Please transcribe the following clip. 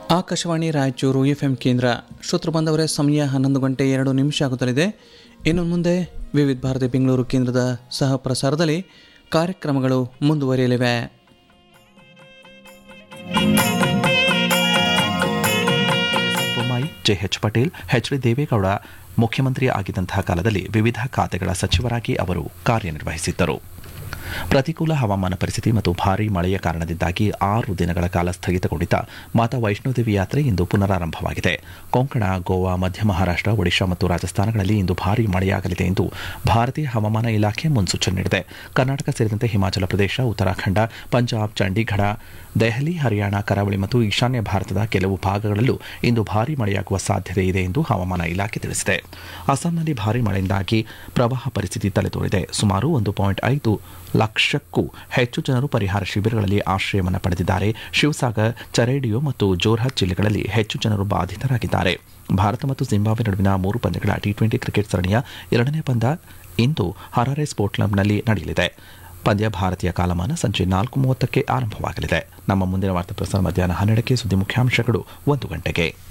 Akashvani Raichur F M ಕೇಂದ್ರ ಶ್ರೋತೃ ಬಂದವರೇ ಸಮಯ ಹನ್ನೊಂದು ಗಂಟೆ ಎರಡು ನಿಮಿಷ ಆಗುತ್ತಲಿದೆ ಇನ್ನು ಮುಂದೆ ವಿವಿಧ ಭಾರತಿ ಬೆಂಗಳೂರು ಕೇಂದ್ರದ ಸಹ ಪ್ರಸಾರದಲ್ಲಿ ಕಾರ್ಯಕ್ರಮಗಳು ಮುಂದುವರಿಯಲಿವೆ Bommai JH Patel H D Deve Gowda ಮುಖ್ಯಮಂತ್ರಿ ಆಗಿದ್ದಂತಹ ಕಾಲದಲ್ಲಿ ವಿವಿಧ ಖಾತೆಗಳ ಸಚಿವರಾಗಿ ಅವರು ಕಾರ್ಯನಿರ್ವಹಿಸಿದ್ದರು ಪ್ರತಿಕೂಲ ಹವಾಮಾನ ಪರಿಸ್ಥಿತಿ ಮತ್ತು ಭಾರೀ ಮಳೆಯ ಕಾರಣದಿಂದಾಗಿ ಆರು ದಿನಗಳ ಕಾಲ ಸ್ಥಗಿತಗೊಂಡಿದ್ದ ಮಾತಾ ವೈಷ್ಣೋದೇವಿ ಯಾತ್ರೆ ಇಂದು ಪುನರಾರಂಭವಾಗಿದೆ ಕೊಂಕಣ ಗೋವಾ ಮಧ್ಯ ಮಹಾರಾಷ್ಟ್ರ ಒಡಿಶಾ ಮತ್ತು ರಾಜಸ್ಥಾನಗಳಲ್ಲಿ ಇಂದು ಭಾರೀ ಮಳೆಯಾಗಲಿದೆ ಎಂದು ಭಾರತೀಯ ಹವಾಮಾನ ಇಲಾಖೆ ಮುನ್ಸೂಚನೆ ನೀಡಿದೆ ಕರ್ನಾಟಕ ಸೇರಿದಂತೆ ಹಿಮಾಚಲ ಪ್ರದೇಶ ಉತ್ತರಾಖಂಡ ಪಂಜಾಬ್ ಚಂಡೀಗಢ ದೆಹಲಿ ಹರಿಯಾಣ ಕರಾವಳಿ ಮತ್ತು ಈಶಾನ್ಯ ಭಾರತದ ಕೆಲವು ಭಾಗಗಳಲ್ಲೂ ಇಂದು ಭಾರೀ ಮಳೆಯಾಗುವ ಸಾಧ್ಯತೆ ಇದೆ ಎಂದು ಹವಾಮಾನ ಇಲಾಖೆ ತಿಳಿಸಿದೆ ಅಸ್ಸಾಂನಲ್ಲಿ ಭಾರೀ ಮಳೆಯಿಂದಾಗಿ ಪ್ರವಾಹ ಪರಿಸ್ಥಿತಿ ತಲೆದೋರಿದೆ ಸುಮಾರು ಒಂದು ಪಾಯಿಂಟ್ ಐದು ಲಕ್ಷಕ್ಕೂ ಹೆಚ್ಚು ಜನರು ಪರಿಹಾರ ಶಿಬಿರಗಳಲ್ಲಿ ಆಶ್ರಯವನ್ನು ಪಡೆದಿದ್ದಾರೆ ಶಿವಸಾಗರ್ ಚರೇಡಿಯೋ ಮತ್ತು ಜೋರ್ಹತ್ ಜಿಲ್ಲೆಗಳಲ್ಲಿ ಹೆಚ್ಚು ಜನರು ಬಾಧಿತರಾಗಿದ್ದಾರೆ ಭಾರತ ಮತ್ತು ಜಿಂಬಾಬ್ವೆ ನಡುವಿನ ಮೂರು ಪಂದ್ಯಗಳ ಟಿ ಟ್ವೆಂಟಿ ಕ್ರಿಕೆಟ್ ಸರಣಿಯ ಎರಡನೇ ಪಂದ್ಯ ಇಂದು ಹರಾರೆ ಸ್ಪೋರ್ಟ್ ಕ್ಲಬ್ನಲ್ಲಿ ನಡೆಯಲಿದೆ ಪಂದ್ಯ ಭಾರತೀಯ ಕಾಲಮಾನ ಸಂಜೆ ನಾಲ್ಕು ಮೂವತ್ತಕ್ಕೆ ಆರಂಭವಾಗಲಿದೆ ನಮ್ಮ ಮುಂದಿನ ವಾರ್ತಾ ಪ್ರಸಾರ ಮಧ್ಯಾಹ್ನ ಹನ್ನೆರಡಕ್ಕೆ ಸುದ್ದಿ ಮುಖ್ಯಾಂಶಗಳು ಒಂದು ಗಂಟೆಗೆ